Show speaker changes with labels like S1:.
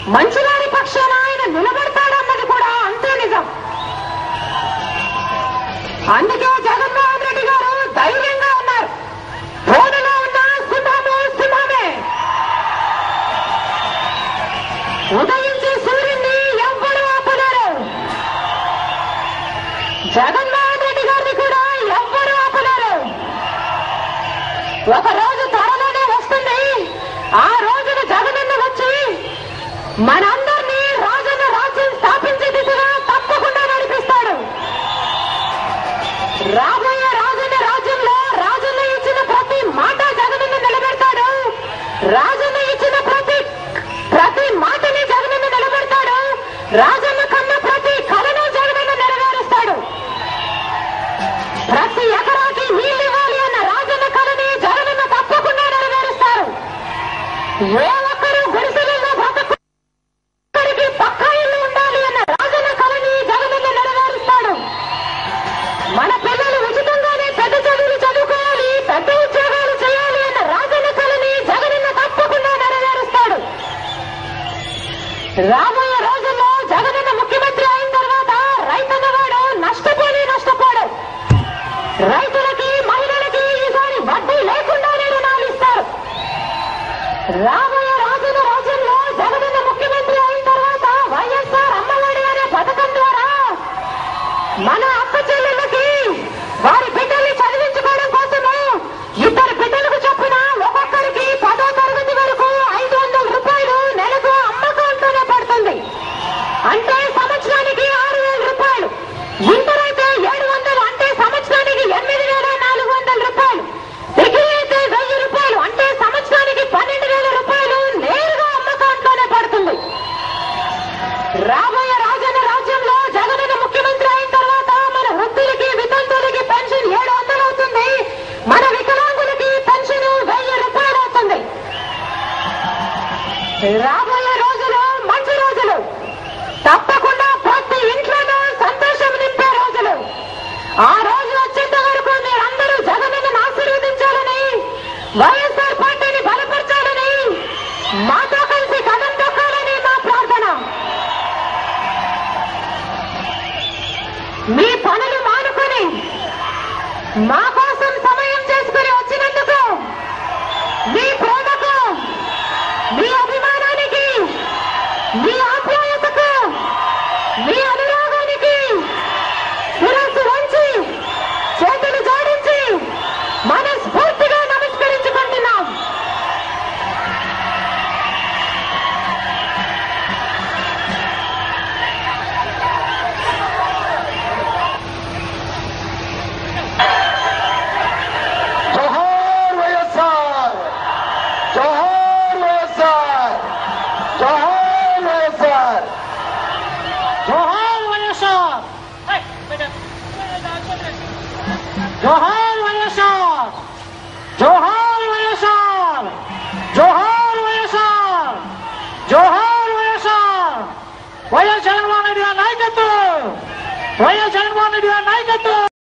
S1: మంచివారి పక్షాన ఆయన నిలబడతాడన్నది కూడా అంతే నిజం అందుకే జగన్మోహన్ రెడ్డి గారు ధైర్యంగా ఉన్నారు ఫోనులో ఉన్న సింహము సింహమే ఉదయించే సూర్యుడిని ఎవ్వరు ఆపలేరు జగన్మోహన్ రెడ్డి గారిని కూడా ఎవ్వరు ఆపలేరు ఒక రోజు త్వరలోనే వస్తుంది ఆ రోజున జగనన్న వచ్చి మనందరినీ రాజన్న రాజ్యం స్థాపించే దిశగా తప్పకుండా నడిపిస్తాడు రాబోయే రాజన్న రాజ్యంలో రాజన్న ఇచ్చిన ప్రతి మాట జగనన్న నిలబెడతాడు రాజన్న ఇచ్చిన ప్రతి ప్రతి మాటని జగనన్న నిలబెడతాడు రాజన్న కన్న ప్రతి కళను జగనన్న నెరవేరుస్తాడు ప్రతి ఎకరాకి నీళ్లు ఇవ్వాలి అన్న రాజన్న కళని జగనన్న తప్పకుండా నెరవేరుస్తారు ఏ ఒక్కరూ గుడిసెలలో బ్రతకరికి పక్కా ఇల్లు ఉండాలి అన్న రాజన్న కళని జగనన్న నెరవేరుస్తాడు మన పిల్లలు ఉచితంగానే పెద్ద చదువులు చదువుకోవాలి పెద్ద ఉద్యోగాలు చేయాలి అన్న రాజన్న కళని జగనన్న తప్పకుండా నెరవేరుస్తాడు రాబోయే రోజుల్లో జగనన్న ముఖ్యమంత్రి అయిన తర్వాత రైతన్నవాడు నష్టపోని నష్టపోడు రైతులకి మహిళలకి ఈసారి వడ్డీ లేకుండానే రుణాలు ఇస్తారు రాబోయే రాజన్న రాజ్యంలో జగనన్న ముఖ్యమంత్రి అయిన తర్వాత వైఎస్ఆర్ అమ్మఒడి అనే పథకం ద్వారా మన అక్క చెల్లెళ్ళకి వారి బిడ్డల్ని చదివించుకోవడం కోసము ఇద్దరు బిడ్డలకు చొప్పున ఒక్కొక్కరికి పదో తరగతి వరకు ఐదు వందల రూపాయలు నెలకు అమ్మకంతోనే పడుతుంది అంటే సంవత్సరానికి ఆరు వేల రూపాయలు ఇంటర్ అయితే ఏడు వందలు అంటే సంవత్సరానికి ఎనిమిది వేల నాలుగు వందల రూపాయలు డిగ్రీ అయితే వెయ్యి రూపాయలు అంటే సంవత్సరానికి పన్నెండు వేల రూపాయలు నేరుగా అమ్మకంతోనే పడుతుంది రాబోయే రాజన్న రాజ్యంలో జగనన్న ముఖ్యమంత్రి అయిన తర్వాత మన వృద్ధులకి వితంతులకి పెన్షన్ ఏడు వందలు అవుతుంది మన వికలాంగులకి పెన్షన్ వెయ్యి రూపాయలు అవుతుంది రాబోయే రోజులు మంచి రోజులు తప్పకుండా ప్రతి ఇంట్లోనూ సంతోషం నింపే రోజులు ఆ రోజు వచ్చేంత వరకు మీరందరూ జగనన్నను ఆశీర్వదించాలని వైఎస్ఆర్ పార్టీని బలపరచాలని మాతో కలిసి కథం తొక్కాలని మా ప్రార్థన మీ పనులు మానుకొని మా కోసం సమయం చేసుకుని వచ్చినందుకు మీ ప్రేమకు మీ అభిమానానికి మీ ఆప్యాయతకు మీ అనురాగానికి శిరస్సు వంచి చేతులు జోడించి మనస్ఫూర్తిగా నమస్కరించుకుంటున్నాం
S2: జోహార్ వైఎస్ఆర్ జోహార్ వైఎస్ఆర్ జోహార్ వైఎస్ఆర్
S3: జోహార్ వైఎస్ఆర్ జోహార్ వైఎస్ఆర్ జోహార్ వైఎస్ఆర్ జోహార్ వైఎస్ఆర్ జోహార్ వైఎస్ఆర్ వైఎస్ జగన్మోహన్ రెడ్డి గారి నాయకత్వం వైఎస్ జగన్మోహన్ రెడ్డి గారి నాయకత్వం